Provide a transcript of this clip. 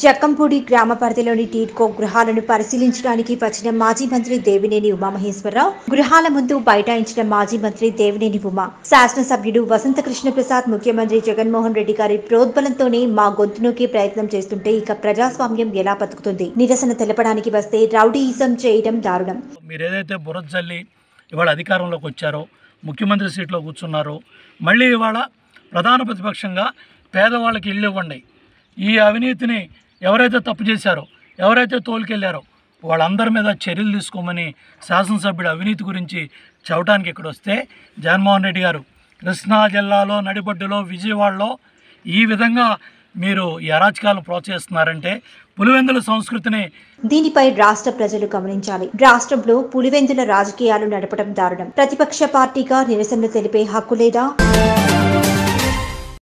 జక్కంపూడి గ్రామ పరిధిలోని టీడ్కో గృహాలను పరిశీలించడానికి వచ్చిన మాజీ మంత్రి దేవినేని ఉమామహేశ్వరరావు గృహాల ముందు బైఠాయించిన మాజీ మంత్రి దేవినేని ఉమా శాసనసభ్యుడు వసంత కృష్ణ ప్రసాద్ ముఖ్యమంత్రి జగన్మోహన్ రెడ్డి గారి ప్రోద్బలంతోనే మా గొంతునొక్కే ప్రయత్నం చేస్తుంటే ఇక ప్రజాస్వామ్యం ఎలా బతుకుతుంది నిరసన తెలపడానికి వస్తే రౌడీయిజం చేయడం దారుణం మీరు ఏదైతే బురద జల్లి ఇవాళ అధికారంలోకి వచ్చారో ముఖ్యమంత్రి సీట్లో కూర్చున్నారో మళ్ళీ ఇవాళ ప్రధాన ప్రతిపక్షంగా పేదవాళ్ళకి ఇల్లు ఇవ్వండి ఈ అవినీతిని ఎవరైతే తప్పు చేశారో ఎవరైతే తోలుకెళ్ళారో వాళ్ళందరి మీద చర్యలు తీసుకోమని శాసనసభ్యుడు అవినీతి గురించి చెప్పడానికి ఇక్కడ వస్తే జగన్మోహన్ రెడ్డి గారు కృష్ణా జిల్లాలో నడిబడ్డులో విజయవాడలో ఈ విధంగా మీరు ఈ అరాచకాలను ప్రోత్సహిస్తున్నారంటే పులివెందుల సంస్కృతిని దీనిపై రాష్ట్ర ప్రజలు గమనించాలి రాష్ట్రంలో పులివెందుల రాజకీయాలు నడపడం దారుణం ప్రతిపక్ష పార్టీగా నిరసనలు తెలిపే హక్కు లేదా